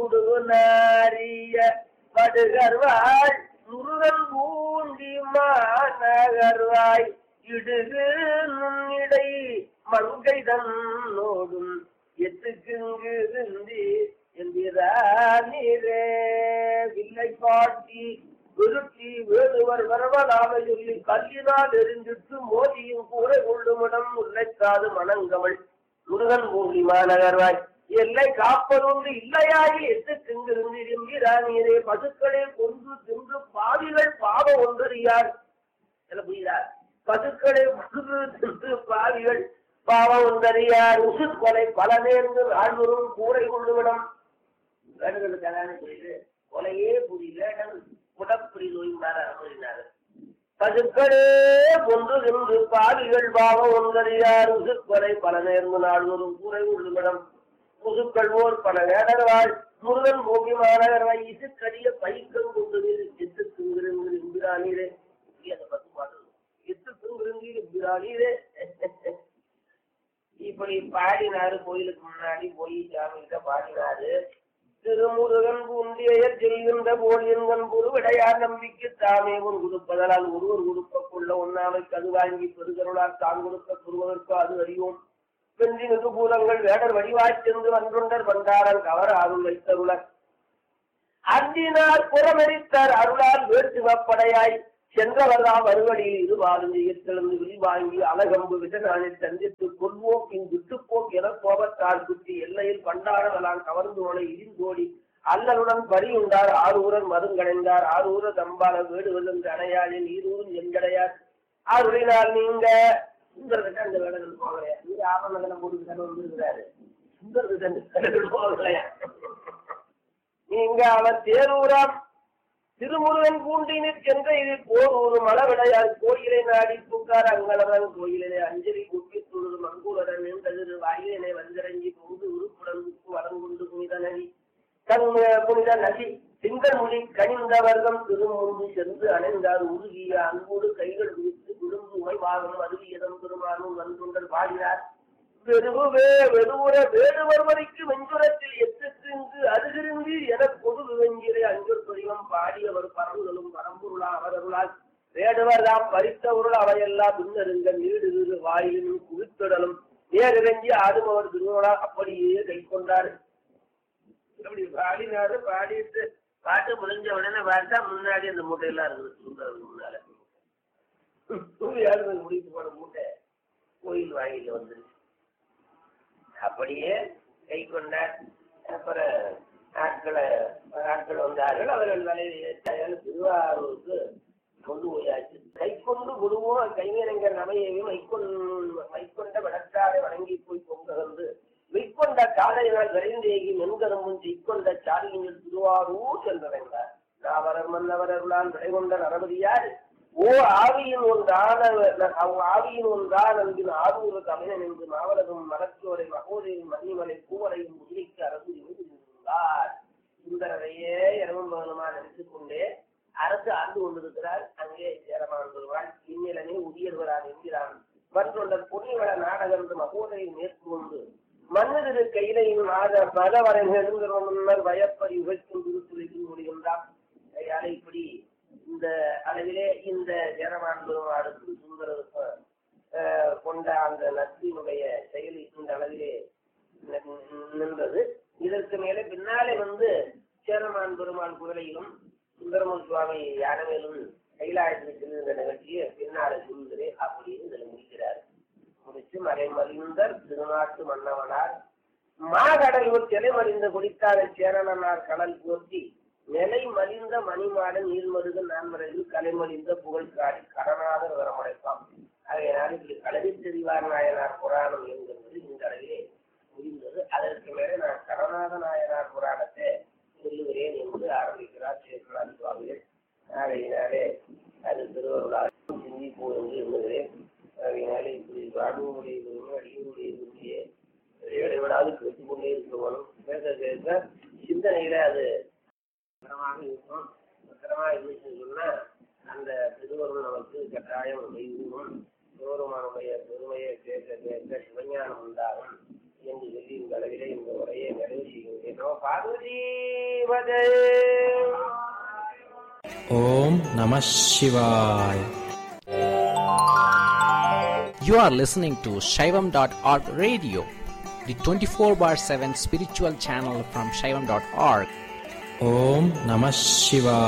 சுடுகு நாரிய படுகர்வாள் முருகன் பூண்டி மாநகர்வாய் இடுகு நுண்ணிடை மங்கை தன்னோடும் எத்துக்குங்கு இந்தி எந்திரே வில்லை காட்டி விருத்தி வேடுவர் வரவலாக சொல்லி கல்லினால் எரிஞ்சிட்டு மோதியும் கூரை கொள்ளுமிடம் முல்லைக்காது மணங்கவள் முருகன் பூண்டி மாநகர்வாய் எல்லை காப்பதொன்று இல்லையாகி எட்டு திங்கிருந்து என்கிறானீரே பசுக்களே கொன்று தின்று பாவிகள் பாவம் ஒன்றறியார் என்ன புரியுதா பசுக்களை கொன்று தின்று பாவிகள் பாவம் ஒன்றறியார் உசு கொலை பல நேர்ந்து ஆழ்வரும் கூரை கொள்ளுவிடம் வேண்டுதல் கல்யாணம் செய்து கொலையே புரியல உடற்புரி நோய்மாற அமரினார் பசுக்களே கொன்று தின்று பாவிகள் பாவம் ஒன்றறியார் உசு கொலை பல நேர்ந்து நாள்வரும் கூரை கொள்ளுவிடம் புதுக்கள்வோர் பல வேடர்வாள் முருகன் பூமி மாநகர்வாய் இசு கடிய பைக்கம் கொண்டு எத்து திங்கிருங்கிற இம்பிரானீரே அந்த பத்து பாடல் எத்து திங்கிருங்கிற இம்பிரானீரே இப்படி பாடினாரு கோயிலுக்கு முன்னாடி போய் சாமிகிட்ட பாடினாரு திருமுருகன் பூண்டியர் செல்கின்ற போல் என்கண் பொருவிடையார் நம்பிக்கை தாமே உன் கொடுப்பதனால் ஒருவர் கொடுப்பக்குள்ள ஒன்னாவை கது வாங்கி பெருகருளால் தான் கொடுக்க பெறுவதற்கு அது அறியோம் வென்றி மிகுபூலங்கள் வேடர் வடிவாய்ச் சென்று வன்றுண்டர் வந்தாரன் கவர் அருள் வைத்தருள அன்றினார் புறமெரித்தார் அருளால் வேட்டுவப்படையாய் சென்றவர்தாம் வருவழியில் இது வாழ்ந்து எத்தெழுந்து விரிவாங்கி அலகம்பு விசனானை சந்தித்து கொள்வோக்கின் விட்டுப்போக் என கோபத்தால் குத்தி எல்லையில் பண்டாடலாம் கவர்ந்து ஓலை இடிந்தோடி அல்லலுடன் பரியுண்டார் ஆரூரன் மருங்கடைந்தார் ஆரூர தம்பால வேடுவதென்று அணையாளின் ஈரூரும் எங்கடையார் ஆருளினால் நீங்க சுந்தரகிட்ட அந்த வேடங்கள் போகலையா நீங்க ஆபரணங்களை போட்டு தானே வந்துருக்கிறாரு சுந்தரகிட்ட அந்த வேடங்கள் போகலையா நீங்க அவர் தேரூராம் திருமுருகன் பூண்டினிற் சென்ற இது போர் ஒரு மலவிடையார் கோயிலை நாடி புக்கார் அங்கலவன் கோயிலே அஞ்சலி குப்பி துழுது மங்கூரன் நின்றதிரு வாயிலே வந்திறங்கி பொங்கு உருப்புடன் வரங்குண்டு புனித நதி தன் புனித நதி திங்கள் மொழி கனிந்த வர்க்கம் திருமுன்பு சென்று அணைந்தார் உருகிய அன்போடு கைகள் விரித்து விழுந்து உமைவாகம் அருவியதம் பெருமானும் வந்துண்டல் பாடினார் வெறுவே வெறுவுற வேடுவர் வரைக்கு வெஞ்சுரத்தில் எத்துக்கு அருகிருந்து என பொது வெஞ்சிரை அஞ்சல் பதிகம் பாடியவர் பரவுதலும் பரம்பொருளா அவரருளால் வேடுவர் தாம் பறித்தவருள் அவையெல்லாம் பின்னருங்க நீடு வாயிலும் குவித்திடலும் நேரிறங்கி ஆடுபவர் திருவிழா அப்படியே கை கொண்டார் அப்படி பாடினாரு பாடிட்டு பாட்டு முடிஞ்ச உடனே பார்த்தா முன்னாடி அந்த மூட்டையெல்லாம் இருக்குது சுந்தரத்துக்கு முன்னால யாரு முடித்து போன மூட்டை கோயில் வாயில வந்துருச்சு அப்படியே கை கொண்டார் அப்புறம் ஆட்களை ஆட்கள் வந்தார்கள் அவர்கள் தலையை திருவாரூருக்கு கொண்டு போயாச்சு கை கொண்டு குருவும் கைவினைங்கிற நமையையும் மைக்கொண்டு மைக்கொண்ட விளக்காரை வணங்கி போய் பொங்ககந்து மெய்க்கொண்ட காலையினால் விரைந்தேகி மென்கரும்பும் செய்கொண்ட சாலியின் திருவாரூர் சென்றடைந்தார் நாவரர் மன்னவரர்களால் விடைகொண்ட நரபதியார் ஓ ஆவியின் ஒன்றான ஆவியின் ஒன்றான் அன்பின் ஆரூர தமிழன் என்று மாவலகம் மலச்சோரை மகோதையும் மன்னிமலை பூவலையும் முதிரைக்கு அரசு இருந்தார் சுந்தரரையே இரவும் பகலுமா நினைத்துக் கொண்டே அரசு ஆண்டு கொண்டிருக்கிறார் அங்கே சேரமான் வருவாள் இந்நிலனே உரியர்வரான் என்கிறான் மற்றொண்டர் பொன்னிவள நாடகம் என்று மகோதையை மேற்கொண்டு மன்னதிரு கையிலையும் மாத பலவரை நெருங்கிற முன்னர் வயப்பறி உழைக்கும் திருத்துறையில் முடிகின்றான் கையால இப்படி இந்த அளவிலே இந்த ஜெரமான் பெருமாளுக்கு சுந்தரருக்கும் அஹ், கொண்ட அந்த நட்பினுடைய செயல் இந்த அளவிலே நி- நின்றது இதற்கு மேலே பின்னாலே வந்து சேரமான் பெருமாள் குதிரையிலும் சுந்தரமன் சுவாமி யானவேலும் கைலாயத்தில் செல்கின்ற நிகழ்ச்சியை பின்னாலே சொல்கிறேன் அப்படின்னு இதில் முடிக்கிறார் முடிச்சு மறைமறிந்தர் திருநாட்டு மன்னவனார் மாகடலூர் சிலை மறிந்த குடித்தார சேரணனார் கடல் போற்றி நிலை மலிந்த மணிமாட நீர்மருக நான்மறையில் கலைமலிந்த புகழ் காடி கடனாதர் வரமடைப்பான் ஆகையினால் இப்படி கலவி தெரிவார் நாயனார் புராணம் என்கிறது இந்த அளவிலே முடிந்தது அதற்கு மேலே நான் கடநாத நாயனார் புராணத்தை சொல்லுகிறேன் என்று ஆரம்பிக்கிறார் சேகராஜ் சுவாமிகள் ஆகையினாலே அது திருவருளால் சிந்திப்போம் என்று எண்ணுகிறேன் ஆகையினாலே இப்படி ராணுவனுடைய அடியுடைய விரும்பிய இடைவிடாது கேட்டுக்கொண்டே இருக்கணும் பேச பேச சிந்தனையில அது பத்திரமாக இருக்கும் பத்திரமா இருந்துச்சுன்னு சொன்னா அந்த திருவருள் நமக்கு கட்டாயம் செய்வோம் சிவருமானுடைய பெருமையை கேட்க கேட்க சிவஞானம் உண்டாகும் என்று சொல்லி இந்த அளவிலே இந்த உரையை நிறைவு செய்கின்றேன் பார்வதீபதே Om Namah Shivaya. You are listening to Shaivam.org radio, the 24 bar 7 spiritual channel from Shaivam.org. Om Namah Shivaya.